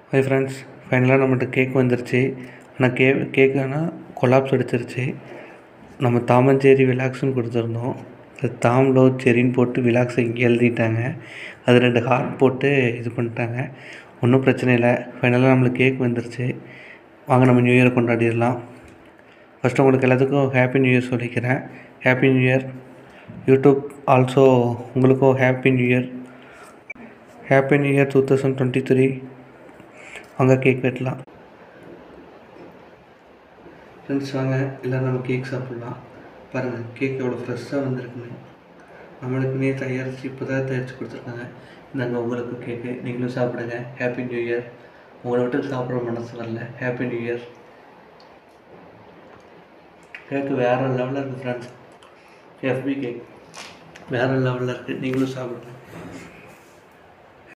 hi friends ஃபைனலாக நம்மகிட்ட cake வந்துருச்சு ஆனால் கே கேக் ஆனால் கொலாப்ஸ் அடிச்சிருச்சு நம்ம தாமஞ்சேரி விலாக்ஸ்னு கொடுத்துருந்தோம் அது தாம்லோ செரின்னு போட்டு விலாக்ஸ் இங்கே எழுதிட்டாங்க அது ரெண்டு ஹார்ட் போட்டு இது பண்ணிட்டாங்க ஒன்றும் பிரச்சனை இல்லை ஃபைனலாக நம்மளுக்கு கேக் வந்துருச்சு வாங்க நம்ம நியூ இயரை கொண்டாடிடலாம் ஃபஸ்ட்டு உங்களுக்கு எல்லாத்துக்கும் ஹாப்பி நியூ இயர் சொல்லிக்கிறேன் happy new year YouTube also உங்களுக்கும் happy new year happy new year two thousand twenty three வாங்க கேக் வெட்டலாம் ஃப்ரெண்ட்ஸ் வாங்க எல்லோரும் நம்ம கேக் சாப்பிட்லாம் பாருங்கள் கேக் எவ்வளோ ஃப்ரெஷ்ஷாக வந்திருக்குன்னு நம்மளுக்குன்னே தயாரித்து இப்போ தான் தயாரித்து கொடுத்துருக்காங்க இந்தாங்க உங்களுக்கு கேக்கு நீங்களும் சாப்பிடுங்க ஹாப்பி நியூ இயர் உங்களை விட்டு சாப்பிட்ற மனசு வரல ஹாப்பி நியூ இயர் கேக்கு வேறு லெவலில் இருக்குது ஃப்ரெண்ட்ஸ் எஃபி கேக் வேறு லெவலில் இருக்குது நீங்களும் சாப்பிடுங்க